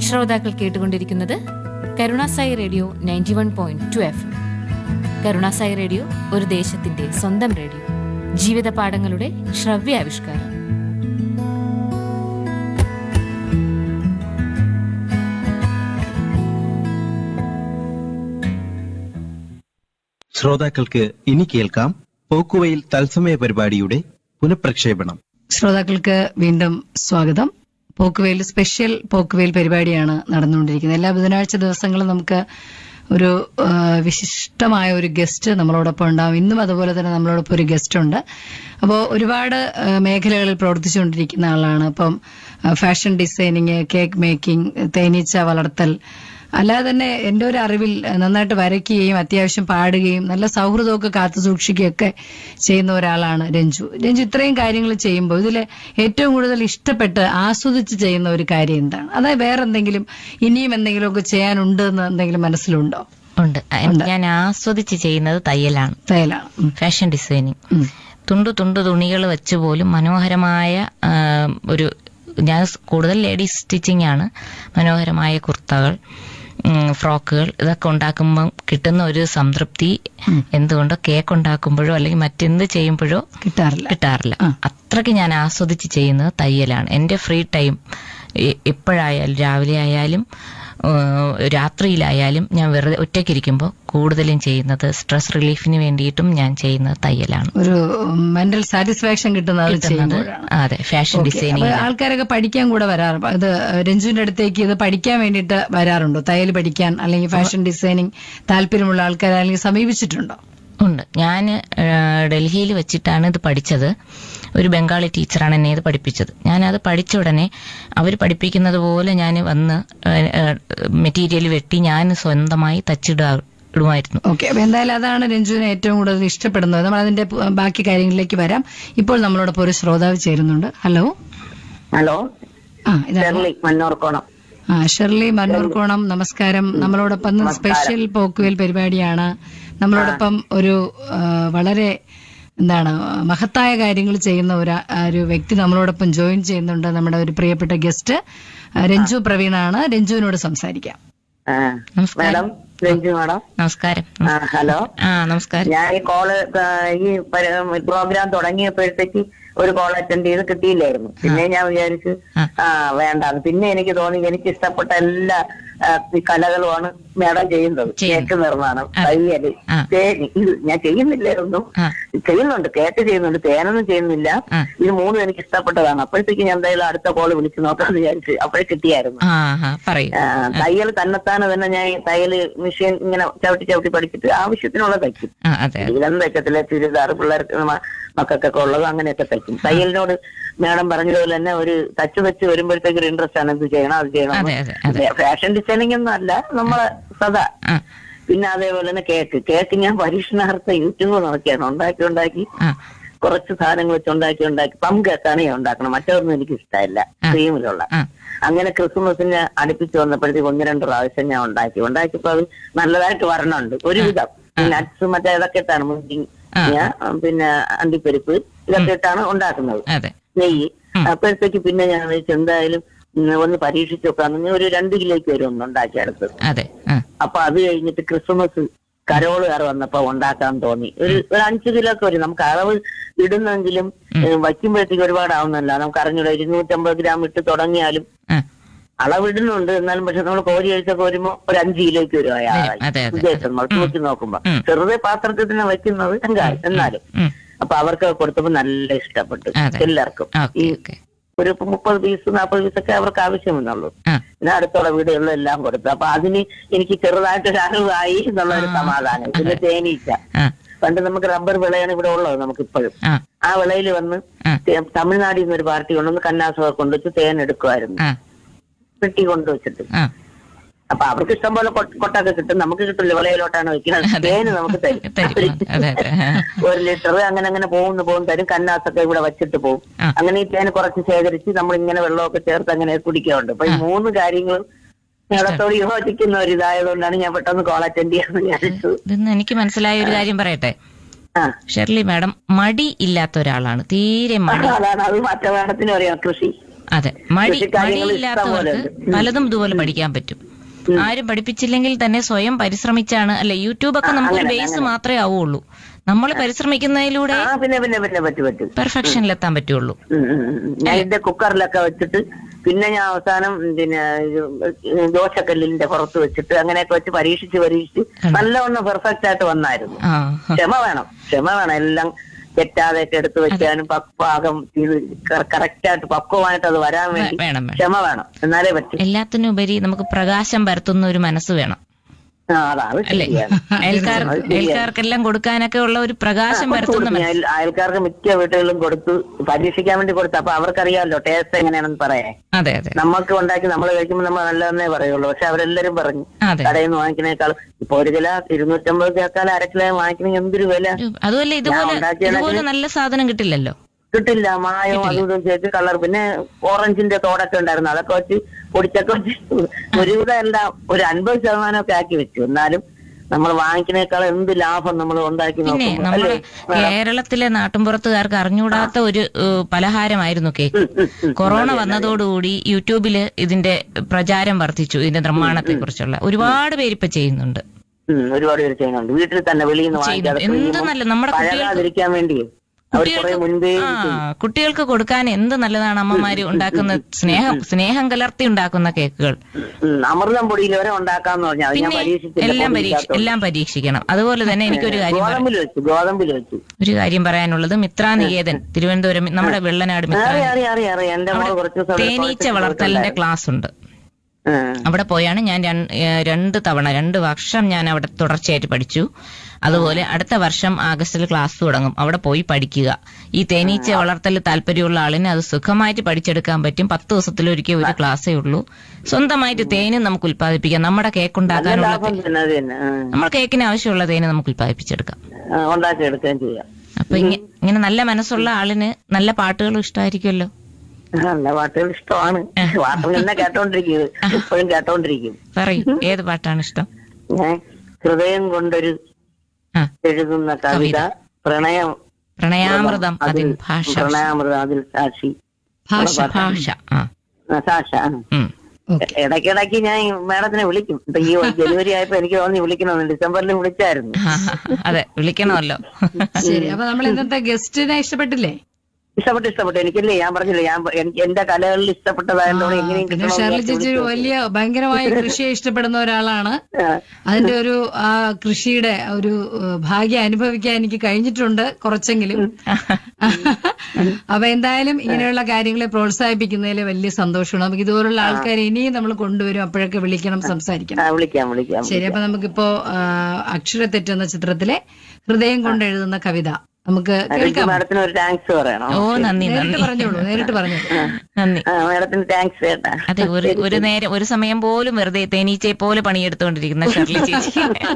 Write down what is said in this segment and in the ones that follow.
ശ്രോതാക്കൾ കേട്ടുകൊണ്ടിരിക്കുന്നത് Karunasai radio ninety one point two F Karunasai radio ഒരു ദേശത്തിന്റെ സ്വന്തം റേഡിയോ ജീവിത പാഠങ്ങളുടെ ശ്രവ്യാവിഷ്കാരം ശ്രോതാക്കൾക്ക് ഇനി കേൾക്കാം പോക്കുവയിൽ തത്സമയ പരിപാടിയുടെ പുനഃപ്രക്ഷേപണം ശ്രോതാക്കൾക്ക് വീണ്ടും സ്വാഗതം പോക്കുവെയിൽ സ്പെഷ്യൽ പോക്കുവെയിൽ പരിപാടിയാണ് നടന്നുകൊണ്ടിരിക്കുന്നത് എല്ലാ ബുധനാഴ്ച ദിവസങ്ങളും നമുക്ക് ഒരു ആ, വിശിഷ്ടമായ ഒരു ഗസ്റ്റ് നമ്മളോടൊപ്പം ഉണ്ടാവും ഇന്നും അതുപോലെ തന്നെ നമ്മളോടൊപ്പം ഒരു ഗസ്റ്റ് ഉണ്ട് അപ്പോൾ ഒരുപാട് ആ, മേഖലകളിൽ പ്രവർത്തിച്ചുകൊണ്ടിരിക്കുന്ന ആളാണ് ഇപ്പം ആ, ഫാഷൻ ഡിസൈനിങ് കേക്ക് മേക്കിംഗ് തേനീച്ച വളർത്തൽ അല്ലാതെ തന്നെ എന്റെ ഒരു അറിവിൽ നന്നായിട്ട് വരയ്ക്കുകയും അത്യാവശ്യം പാടുകയും നല്ല സൗഹൃദമൊക്കെ കാത്തു സൂക്ഷിക്കുകയൊക്കെ ചെയ്യുന്ന ഒരാളാണ് രഞ്ജു രഞ്ജു ഇത്രയും കാര്യങ്ങൾ ചെയ്യുമ്പോൾ ഇതിൽ ഏറ്റവും കൂടുതൽ ഇഷ്ടപ്പെട്ട് ആസ്വദിച്ച് ചെയ്യുന്ന ഒരു കാര്യം എന്താണ് അതായത് വേറെ എന്തെങ്കിലും ഇനിയും എന്തെങ്കിലുമൊക്കെ ചെയ്യാനുണ്ട് എന്ന് എന്തെങ്കിലും മനസ്സിലുണ്ടോ ഉണ്ട് ഞാൻ ആസ്വദിച്ച് ചെയ്യുന്നത് തയ്യലാണ് തയ്യലാണ് ഉം. ഫാഷൻ ഡിസൈനിങ് ഉം. തുണ്ടു തുണ്ടു തുണികൾ വെച്ച് പോലും മനോഹരമായ ആ, ഒരു ഞാൻ സ് കൂടുതൽ ലേഡീസ് സ്റ്റിച്ചിങ് ആണ് മനോഹരമായ കുർത്തകൾ ഉം, ഫ്രോക്കുകൾ ഇതൊക്കെ ഉണ്ടാക്കുമ്പോൾ കിട്ടുന്ന ഒരു സംതൃപ്തി എന്തുകൊണ്ടോ കേക്ക് ഉണ്ടാക്കുമ്പോഴോ അല്ലെങ്കിൽ മറ്റെന്ത് ചെയ്യുമ്പോഴോ കിട്ടാറില്ല കിട്ടാറില്ല അത്രയ്ക്ക് ഞാൻ ആസ്വദിച്ച് ചെയ്യുന്നത് തയ്യലാണ് എൻ്റെ ഫ്രീ ടൈം എപ്പോഴായാലും രാവിലെ ആയാലും ഏഹ്, രാത്രിയിലായാലും ഞാൻ വെറുതെ ഒറ്റയ്ക്കിരിക്കുമ്പോൾ കൂടുതലും ചെയ്യുന്നത് സ്ട്രെസ് റിലീഫിന് വേണ്ടിയിട്ടും ഞാൻ ചെയ്യുന്നത് തയ്യലാണ് ഒരു മെന്റൽ സാറ്റിസ്ഫാക്ഷൻ കിട്ടുന്നത് അത് കിട്ടുന്നത് ചെയ്യുമ്പോഴാണ് അതെ ഫാഷൻ ഓക്കേ. ഡിസൈനിങ് അപ്പൊ ആൾക്കാരൊക്കെ പഠിക്കാൻ കൂടെ വരാറ് ഇത് രഞ്ജുവിന്റെ അടുത്തേക്ക് ഇത് പഠിക്കാൻ വേണ്ടിയിട്ട് വരാറുണ്ടോ തയ്യൽ പഠിക്കാൻ അല്ലെങ്കിൽ ഫാഷൻ ഡിസൈനിങ് താല്പര്യമുള്ള ആൾക്കാരെ അല്ലെങ്കിൽ സമീപിച്ചിട്ടുണ്ടോ ഉണ്ട് ഞാൻ ഡൽഹിയിൽ വെച്ചിട്ടാണ് ഇത് പഠിച്ചത് ഒരു ബംഗാളി ടീച്ചറാണ് എന്നെ ഇത് പഠിപ്പിച്ചത് ഞാനത് പഠിച്ച ഉടനെ അവർ പഠിപ്പിക്കുന്നത് പോലെ ഞാൻ വന്ന് മെറ്റീരിയൽ വെട്ടി ഞാൻ സ്വന്തമായി തച്ചിടുക ഇടുമായിരുന്നു ഓക്കെ അപ്പൊ എന്തായാലും അതാണ് രഞ്ജുവിനെ ഏറ്റവും കൂടുതൽ ഇഷ്ടപ്പെടുന്നത് നമ്മൾ അതിന്റെ പ- ബാക്കി കാര്യങ്ങളിലേക്ക് വരാം ഇപ്പോൾ നമ്മളോടൊപ്പം ഒരു ശ്രോതാവ് ചേരുന്നുണ്ട് ഹലോ ഹലോ ആ ഇതാണ് ഷെർലി മണ്ണൂർക്കോണം ആ ഷെർലി മന്നൂർക്കോണം നമസ്കാരം നമ്മളോടൊപ്പം ഇന്ന് സ്പെഷ്യൽ പോക്കുവേൽ പരിപാടിയാണ് നമ്മളോടൊപ്പം ഒരു ആ, വളരെ എന്താണ് മഹത്തായ കാര്യങ്ങൾ ചെയ്യുന്ന ഒരു ആ, ഒരു വ്യക്തി നമ്മളോടൊപ്പം ജോയിൻ ചെയ്യുന്നുണ്ട് നമ്മുടെ ഒരു പ്രിയപ്പെട്ട ഗസ്റ്റ് ആ, രഞ്ജു പ്രവീണാണ് രഞ്ജുവിനോട് സംസാരിക്കാം ആ, നമസ്കാരം. മാഡം രഞ്ജു മാഡം നമസ്കാരം ആ, ഹലോ ആ നമസ്കാരം ഞാൻ ഈ കോള് ആ, ഈ പര- പ്രോഗ്രാം തുടങ്ങിയപ്പോഴത്തേക്ക് ഒരു കോൾ അറ്റൻഡ് ചെയ്ത് കിട്ടിയില്ലായിരുന്നു പിന്നെ ഞാൻ വിചാരിച്ചു ആ. ആ വേണ്ട പിന്നെ എനിക്ക് തോന്നി എനിക്ക് ഇഷ്ടപ്പെട്ട എല്ലാ ആ, ഈ കലകളുമാണ് മേഡം ചെയ്യുന്നത് ചെയ്യുന്നു. കേക്ക് നിർമ്മാണം ആ. തയ്യല് ആ. തേനി ഇത് ഞാൻ ചെയ്യുന്നില്ലായിരുന്നു ആ. ചെയ്യുന്നുണ്ട് കേക്ക് ചെയ്യുന്നുണ്ട് തേനൊന്നും ചെയ്യുന്നില്ല ആ. ഇത് മൂന്നും എനിക്ക് ഇഷ്ടപ്പെട്ടതാണ് അപ്പോഴത്തേക്ക് ഞാൻ എന്തായാലും അടുത്ത കോള് വിളിച്ചു നോക്കാന്ന് വിചാരിച്ചു അപ്പോഴേ കിട്ടിയായിരുന്നു ആ ആ പറയൂ ആ, തയ്യൽ തന്നെത്താനെ തന്നെ ഞാൻ ഈ തയ്യൽ മെഷീൻ ഇങ്ങനെ ചവിട്ടി ചവിട്ടി പഠിച്ചിട്ട് ആവശ്യത്തിനുള്ള തയ്ക്കും ആ അതെ ഇതിലൊന്നും തയ്ക്കത്തില്ല ചുരിദാർ പിള്ളേർക്ക് മ- മക്കൾക്കൊക്കെ ഉള്ളത് അങ്ങനെയൊക്കെ തയ്ക്കും തയ്യലിനോട് മേഡം പറഞ്ഞതുപോലെ തന്നെ ഒരു തച്ച് തച്ച് വരുമ്പോഴത്തേക്ക് ഒരു ഇൻട്രസ്റ്റ് ആണ് ഇത് ചെയ്യണം അത് ചെയ്യണം അതെ, അതെ, അതെ. ഫാഷൻ ഡിസൈനിങ് ഒന്നും അല്ല നമ്മളെ സദാ ആ പിന്നെ അതേപോലെ തന്നെ കേക്ക് കേക്ക് ഞാൻ പരീക്ഷണാർത്ഥം യൂട്യൂബ് നോക്കിയാണ് ഉണ്ടാക്കി ഉണ്ടാക്കി ആ കുറച്ച് സാധനങ്ങൾ വെച്ച് ഉണ്ടാക്കി ഉണ്ടാക്കി പം കേക്കാണ് ഞാൻ ഉണ്ടാക്കണം മറ്റൊന്നും എനിക്ക് ഇഷ്ടമല്ല ആ. ക്രീമിലുള്ള ആ അങ്ങനെ ക്രിസ്മസിന് അടുപ്പിച്ച് വന്നപ്പോഴത്തേക്ക് ഒന്ന് രണ്ട് പ്രാവശ്യം ഞാൻ ഉണ്ടാക്കി ഉണ്ടാക്കിയപ്പോ അത് നല്ലതായിട്ട് വരണുണ്ട് ഒരുവിധം നട്ട്സ് മറ്റേ ഇതൊക്കെ ഇട്ടാണ് മുന്തിരി ആ. ഞാൻ, പിന്നെ അണ്ടിപ്പരിപ്പ് ഇതൊക്കെ ഇട്ടാണ് ഉണ്ടാക്കുന്നത് അതെ നെയ്യ് അപ്പോഴത്തേക്ക് പിന്നെ ഞാൻ വിചാരിച്ചു എന്തായാലും ഉം, ഒന്ന് പരീക്ഷിച്ച് നോക്കാന്ന് ഞാൻ ഒരു രണ്ട് കിലോയ്ക്ക് വരും ഒന്ന് ഉണ്ടാക്കിയെടുത്തത് അതെ ആ അപ്പൊ അത് കഴിഞ്ഞിട്ട് ക്രിസ്മസ് കരോളുകാർ വന്നപ്പോ ഉണ്ടാക്കാൻ തോന്നി ഒരു ഒരു അഞ്ച് കിലോ ഒക്കെ വരും നമുക്ക് അളവ് ഇടുന്നെങ്കിലും ഏഹ്, വയ്ക്കുമ്പോഴത്തേക്ക് ഒരുപാട് ആവുന്നല്ല നമുക്ക് അറിഞ്ഞൂടാ ഇരുന്നൂറ്റമ്പത് ഗ്രാം ഇട്ട് തുടങ്ങിയാലും ആ അളവിടുന്നുണ്ട് എന്നാലും പക്ഷെ നമ്മൾ കോരി കഴിച്ചൊക്കെ വരുമ്പോ ഒരു അഞ്ച് കിലോയ്ക്ക് വരും ആ വരും. അതെ, അതെ, ഉദ്ദേശം നമ്മൾ തൂക്കി നോക്കുമ്പോ ഉം. ചെറുതെ പാത്രത്തിൽ തന്നെ വെക്കുന്നത് എങ്കാൽ എന്നാലും ഉം. അപ്പൊ അവർക്ക് കൊടുത്തപ്പോ നല്ല ഇഷ്ടപ്പെട്ടു അതെ. എല്ലാവർക്കും ഓക്കെ ഈ ഓക്കെ ഒരു മുപ്പത് പീസ് നാൽപ്പത് പീസൊക്കെ അവർക്ക് ആവശ്യമെന്നുള്ളൂ ആ പിന്നെ അടുത്തുള്ള വീടുകളിലും എല്ലാം കൊടുത്തു അപ്പൊ അതിന് എനിക്ക് ചെറുതായിട്ടൊരു അറിവായി എന്നുള്ള ഒരു സമാധാനം പിന്നെ തേനീച്ച ആ പണ്ട് നമുക്ക് റബ്ബർ വിളയാണ് ഇവിടെ ഉള്ളത് നമുക്ക് ഇപ്പോഴും ആ ആ വിളയിൽ വന്ന് ആ. തേ- തമിഴ്നാട്ടിൽ നിന്ന് ഒരു പാർട്ടി കൊണ്ടുവന്ന് കന്നാസൊക്കെ കൊണ്ടുവച്ച് തേൻ എടുക്കുമായിരുന്നു ആ പെട്ടി കൊണ്ടുവച്ചിട്ട് ആ അപ്പൊ അവർക്ക് ഇഷ്ടം പോലെ കൊ- കൊട്ടൊക്കെ കിട്ടും നമുക്ക് കിട്ടില്ല വിളയിലോട്ടാണ് വെക്കുന്നത് തേന് നമുക്ക് തരും തരും അതെ അതെ ഒരു ലിറ്റർ അങ്ങനെ അങ്ങനെ പോകുന്നു പോകും തരും കന്നാസൊക്കെ ഇവിടെ വെച്ചിട്ട് പോകും ആ. അങ്ങനെ ഈ തേന് കുറച്ച് ശേഖരിച്ച് നമ്മൾ ഇങ്ങനെ വെള്ളമൊക്കെ ചേർത്ത് അങ്ങനെ കുടിക്കാറുണ്ട് അപ്പൊ ഈ മൂന്ന് കാര്യങ്ങളും മേളത്തോട് യോജിക്കുന്ന ഒരു ഇതായതുകൊണ്ടാണ് ഞാൻ പെട്ടെന്ന് കോൾ അറ്റൻഡ് ചെയ്യാന്ന് വിചാരിച്ചു ഇതെന്ന് എനിക്ക് മനസ്സിലായ ഒരു കാര്യം പറയട്ടെ ആ ഷെർലി മാഡം മടി ഇല്ലാത്ത ഒരാളാണ് തീരെ മടി അതാണ് അത് മറ്റേ മേഡത്തിന് പറയാം കൃഷി അതെ മടി കൃഷിക്കാര്യങ്ങൾ മടിയില്ലാത്തവർക്ക് ഇഷ്ടംപോലെ ഉണ്ട്. പലതും ഇതുപോലെ പഠിക്കാൻ പറ്റും ആരും പഠിപ്പിച്ചില്ലെങ്കിൽ തന്നെ സ്വയം പരിശ്രമിച്ചാണ് അല്ലെ യൂട്യൂബൊക്കെ നമുക്കൊരു ബേസ് മാത്രമേ ആവുള്ളൂ നമ്മൾ പരിശ്രമിക്കുന്നതിലൂടെ ആ പിന്നെ പിന്നെ പിന്നെ പറ്റും പറ്റും പെർഫെക്ഷനിലെത്താൻ പറ്റുള്ളൂ ഉം, ഉം, ഉം. ഞാൻ ഇതിന്റെ കുക്കറിലൊക്കെ വെച്ചിട്ട് പിന്നെ ഞാൻ അവസാനം പിന്നെ ഇത് ദോശക്കല്ലിന്റെ പുറത്ത് വെച്ചിട്ട് അങ്ങനെയൊക്കെ വെച്ച് പരീക്ഷിച്ച് പരീക്ഷിച്ച് നല്ലവണ്ണം പെർഫെക്റ്റ് ആയിട്ട് വന്നായിരുന്നു ആ ക്ഷമ വേണം ക്ഷമ വേണം എല്ലാം തെറ്റാതെയൊക്കെ എടുത്ത് വെക്കാനും പക്- പാകം ഇത് കറക്റ്റ് ആയിട്ട് പക്വമായിട്ട് അത് വരാൻ വേണ്ടി വേണം വേണം ക്ഷമ വേണം എന്നാലേ പറ്റും എല്ലാത്തിനും ഉപരി നമുക്ക് പ്രകാശം പരത്തുന്ന ഒരു മനസ്സ് വേണം ആ അതാണ് അല്ലെ ശരിയാണ് അയൽക്കാർ അയൽക്കാർക്കെല്ലാം കൊടുക്കാനൊക്കെ ഉള്ള ഒരു പ്രകാശം പരത്തുന്ന മനസ്സ് ഞാൻ അയൽക്കാർക്ക് മിക്ക വീട്ടുകളിലും കൊടുത്തു പരീക്ഷിക്കാൻ വേണ്ടി കൊടുത്തു അപ്പൊ അവർക്കറിയാമല്ലോ ടേസ്റ്റ് എങ്ങനെയാണെന്ന് പറയാൻ അതെ അതെ നമുക്ക് ഉണ്ടാക്കി നമ്മൾ കഴിക്കുമ്പോൾ നമ്മൾ നല്ലതെന്നേ പറയുള്ളൂ പക്ഷെ അവരെല്ലാരും പറഞ്ഞു അതെ കടയിൽ നിന്ന് വാങ്ങിക്കുന്നേക്കാൾ ഇപ്പൊ ഒരു കിലോ ഇരുന്നൂറ്റമ്പത് കേക്കാൾ അര കിലോ വാങ്ങിക്കണമെങ്കിൽ എന്തൊരു വില അതുമല്ല ഇതുപോലെ ഉണ്ടാക്കിയ ഇതുപോലെ നല്ല സാധനം കിട്ടില്ലല്ലോ കിട്ടില്ല മായം അതും ഇതും ചേർത്ത് കളർ പിന്നെ ഓറഞ്ചിന്റെ തോടൊക്കെ ഉണ്ടായിരുന്നു അതൊക്കെ വെച്ച് പൊടിച്ചൊക്കെ വെച്ച് ഒരുവിധം എല്ലാം ഒരു അൻപത് ശതമാനമൊക്കെ ആക്കി വെച്ചു എന്നാലും നമ്മൾ വാങ്ങിക്കുന്നേക്കാൾ എന്ത് ലാഭം നമ്മൾ ഉണ്ടാക്കി പിന്നെ നോക്കുമ്പോൾ നമ്മുടെ അല്ലേ കേരളത്തിലെ നാട്ടിൻപുറത്തുകാർക്ക് അറിഞ്ഞൂടാത്ത ഒരു ഏഹ്, പലഹാരമായിരുന്നു കേക്ക് കൊറോണ വന്നതോടുകൂടി യൂട്യൂബില് ഇതിന്റെ പ്രചാരം വർദ്ധിച്ചു ഇതിന്റെ നിർമ്മാണത്തെ കുറിച്ചുള്ള ഒരുപാട് പേര് ഇപ്പൊ ചെയ്യുന്നുണ്ട് ഉം, ഒരുപാട് പേര് ചെയ്യുന്നുണ്ട് വീട്ടിൽ തന്നെ വെളിയിൽ നിന്ന് വാങ്ങിക്കാതെ എന്ത് ചെയ്യുമ്പോൾ നല്ല നമ്മുടെ കുട്ടികൾക്ക് പഴകാതിരിക്കാൻ വേണ്ടി അവർ കുറെ മുൻപേ ആ കുട്ടികൾക്ക് കൊടുക്കാൻ എന്ത് നല്ലതാണ് അമ്മമാര് ഉണ്ടാക്കുന്ന സ്നേഹം സ്നേഹം കലർത്തി ഉണ്ടാക്കുന്ന കേക്കുകൾ ഉം, അമൃതം പൊടിയിൽ വരെ ഉണ്ടാക്കാന്ന് പറഞ്ഞു അത് ഞാൻ പിന്നെ പരീക്ഷിച്ചില്ല എല്ലാം പരീക്ഷ പൊടിയില്ലാത്തതുകൊണ്ട്. എല്ലാം പരീക്ഷിക്കണം അതുപോലെ തന്നെ എനിക്കൊരു കാര്യം പറയാം ഗോതമ്പിൽ വെച്ചു ഗോതമ്പിൽ വെച്ചു ഒരു കാര്യം പറയാനുള്ളത് മിത്രാനികേതൻ തിരുവനന്തപുരം നമ്മുടെ വെള്ളനാട് മിത്ര അറിയാം അറിയാം അറിയാം അറിയാം എന്റെ മോള് കുറച്ച് ദിവസം അവിടെ തേനീച്ച കുറച്ച് വളർത്തലിന്റെ ക്ലാസ് ഉണ്ട് ഉം. അവിടെ പോയാണ് ഞാൻ രൺ- ഏഹ് രണ്ട് തവണ രണ്ട് വർഷം ഞാൻ അവിടെ തുടർച്ചയായിട്ട് പഠിച്ചു അതുപോലെ അടുത്ത വർഷം ആഗസ്റ്റിൽ ക്ലാസ് തുടങ്ങും അവിടെ പോയി പഠിക്കുക ഈ തേനീച്ച വളർത്തൽ താല്പര്യമുള്ള ആളിന് അത് സുഖമായിട്ട് പഠിച്ചെടുക്കാൻ പറ്റും പത്ത് ദിവസത്തിലൊരിക്കൽ ഒരു ക്ലാസ്സേ ഉള്ളൂ സ്വന്തമായിട്ട് തേനും നമുക്ക് ഉൽപ്പാദിപ്പിക്കാം നമ്മുടെ കേക്ക് നല്ല ഉണ്ടാക്കാനുള്ള ലാഭം തന്നെ അത് തന്നെ ഉം. നമ്മൾ കേക്കിന് ആവശ്യമുള്ള തേന് നമുക്ക് ഉൽപ്പാദിപ്പിച്ചെടുക്കാം ആ, ഉണ്ടാക്കി എടുക്കുകയും ചെയ്യാം അപ്പൊ ഇങ്ങ- ഇങ്ങനെ നല്ല മനസ്സുള്ള ആളിന് നല്ല പാട്ടുകളും ഇഷ്ടമായിരിക്കുമല്ലോ നല്ല പാട്ടുകൾ ഇഷ്ടമാണ് പാട്ടുകൾ തന്നെ കേട്ടോണ്ടിരിക്കും എപ്പോഴും കേട്ടോണ്ടിരിക്കും പറയൂ ഏത് പാട്ടാണ് ഇഷ്ടം ഞാൻ ഹൃദയം കൊണ്ടൊരു ആ എഴുതുന്ന കവിത പ്രണയം പ്രണയാമൃതം അതിൻ ഭാഷ പ്രണയാമൃതം അതിൽ സാക്ഷി ഭാഷ ഭാഷ ആ ആ, സാക്ഷ ആ. ഉം. ഓക്കെ ഇടയ്ക്കിടയ്ക്ക് ഞാൻ ഈ മാഡത്തിനെ വിളിക്കും ഇപ്പൊ ഈ ജനുവരി ആയപ്പോ എനിക്ക് തോന്നി വിളിക്കണമെന്ന് ഡിസംബറിൽ വിളിച്ചായിരുന്നു ആ, അതെ വിളിക്കണമല്ലോ ശരി അപ്പൊ നമ്മൾ ഇന്നത്തെ ഗസ്റ്റിനെ ഇഷ്ടപ്പെട്ടില്ലേ ഇഷ്ടപ്പെട്ടു ഇഷ്ടപ്പെട്ടു എനിക്കില്ലേ ഞാൻ പറഞ്ഞില്ലേ ഞാൻ എനിക്ക് എന്റെ കലകളിൽ ഇഷ്ടപ്പെട്ടതായതുകൊണ്ട് എങ്ങനെയും പിന്നെ കിട്ടണമെന്ന് ഷേർലി വിചാരിച്ച് ചേച്ചി ഒരു വിളിച്ചു. വലിയ ഭയങ്കരമായ കൃഷിയെ ഇഷ്ടപ്പെടുന്ന ഒരാളാണ് ആ. അതിന്റെ ഒരു ആ കൃഷിയുടെ ഒരു ഏഹ്, ഭാഗ്യം അനുഭവിക്കാൻ എനിക്ക് കഴിഞ്ഞിട്ടുണ്ട് കുറച്ചെങ്കിലും അപ്പൊ എന്തായാലും ഇങ്ങനെയുള്ള കാര്യങ്ങളെ പ്രോത്സാഹിപ്പിക്കുന്നതിൽ വലിയ സന്തോഷമാണ് നമുക്ക് ഇതുപോലുള്ള ആൾക്കാർ ഇനിയും നമ്മൾ കൊണ്ടുവരും അപ്പോഴൊക്കെ വിളിക്കണം സംസാരിക്കണം ആ, വിളിക്കാം വിളിക്കാം ശരി അപ്പൊ നമുക്കിപ്പോ ആ, അക്ഷരത്തെറ്റ് എന്ന ചിത്രത്തിലെ ഹൃദയം കൊണ്ട് എഴുതുന്ന കവിത നമുക്ക് റിജു കേൾക്കാം മാഡത്തിന് ഒരു താങ്ക്സ് പറയണം ഓ നന്ദി നേരിട്ട് നന്ദി പറഞ്ഞോളൂ നേരിട്ട് പറഞ്ഞോളൂ നന്ദി ആ, മാഡത്തിന് താങ്ക്സ് കേട്ടാ അതെ ഒരു ഒരു നേരം ഒരു സമയം പോലും വെറുതെ തേനീച്ചയെ പോലെ പണിയെടുത്തുകൊണ്ടിരിക്കുന്ന ഷെർലി ചേച്ചി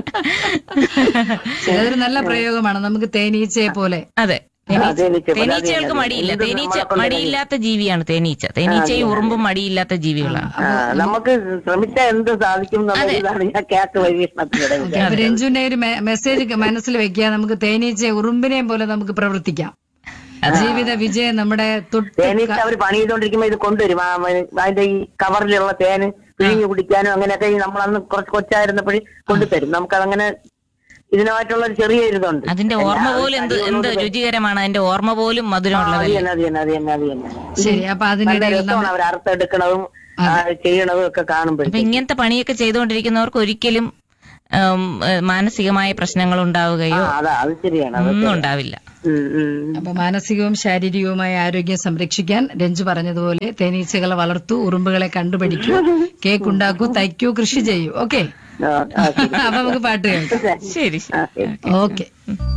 ശരി, അതൊരു നല്ല പ്രയോഗമാണ് നമുക്ക് തേനീച്ചയെ പോലെ അതെ ആ, തേനീച്ച പോലെ, തേനീച്ചകൾക്ക് അതെ, അതെ. മടിയില്ല എന്ത് തേനീച്ച നമ്മളെ കൊണ്ട് മടിയില്ലാത്ത ജീവിയാണ് തേനീച്ച തേനീച്ചയും ഉറുമ്പും മടിയില്ലാത്ത ജീവികളാണ് ആ, നമുക്ക് ശ്രമിച്ചാൽ എന്ത് സാധിക്കും എന്നുള്ളതാണ് ഞാൻ കേക്ക് പരീക്ഷണത്തിനിടെ അപ്പൊ രഞ്ജുവിന്റെ ഒരു മെ- മെസ്സേജ് മനസ്സിൽ വെക്കുക നമുക്ക് തേനീച്ചയെ ഉറുമ്പിനെയും പോലെ നമുക്ക് പ്രവർത്തിക്കാം ജീവിത വിജയം നമ്മുടെ തൊട്ട് തേനീച്ച അവർ പണി ചെയ്തോണ്ടിരിക്കുമ്പോ ഇത് കൊണ്ടുവരും ആ, മ- അതിന്റെ ഈ കവറിലുള്ള തേന് പിഴിഞ്ഞു കുടിക്കാനും അങ്ങനെയൊക്കെ ഈ നമ്മളന്ന് കുറച്ച് കൊച്ചായിരുന്നപ്പോഴേ കൊണ്ടുതരും നമുക്കതങ്ങനെ ഇതിനായിട്ടുള്ള ഒരു ചെറിയ ഇതുണ്ട് അതിന്റെ ഓർമ്മ പോലും എന്ത് എന്ത് രുചികരമാണ് അതിന്റെ ഓർമ്മ പോലും അത് മധുരമുള്ളതല്ലേ തന്നെ അത് തന്നെ അത് തന്നെ അത് തന്നെ ശരി അപ്പൊ നല്ല അതിനിടയിൽ രസമാണ് അവർ അറുത്തെടുക്കണതും ആ, ചെയ്യണതും ഒക്കെ അപ്പൊ കാണുമ്പോഴേ ഇങ്ങനത്തെ പണിയൊക്കെ ചെയ്തുകൊണ്ടിരിക്കുന്നവർക്ക് ഒരിക്കലും ഉം, ഏഹ്, മാനസികമായ പ്രശ്നങ്ങൾ ആ ഉണ്ടാവുകയോ അതാ അത് ശരിയാണ് അത് ഒന്നും ഉണ്ടാവില്ല ഉം, ഉം. അപ്പൊ മാനസികവും ശാരീരികവുമായ ആരോഗ്യം സംരക്ഷിക്കാൻ രഞ്ജു പറഞ്ഞതുപോലെ തേനീച്ചകളെ വളർത്തൂ ഉറുമ്പുകളെ കണ്ടുപിടിക്കൂ കേക്ക് ഉണ്ടാക്കൂ തയ്ക്കൂ കൃഷി ചെയ്യൂ ഓക്കെ ആ, ആ, ശരി. അപ്പൊ നമുക്ക് പാട്ട് കേൾക്കാം ശരി ആ, ശരി ഓക്കെ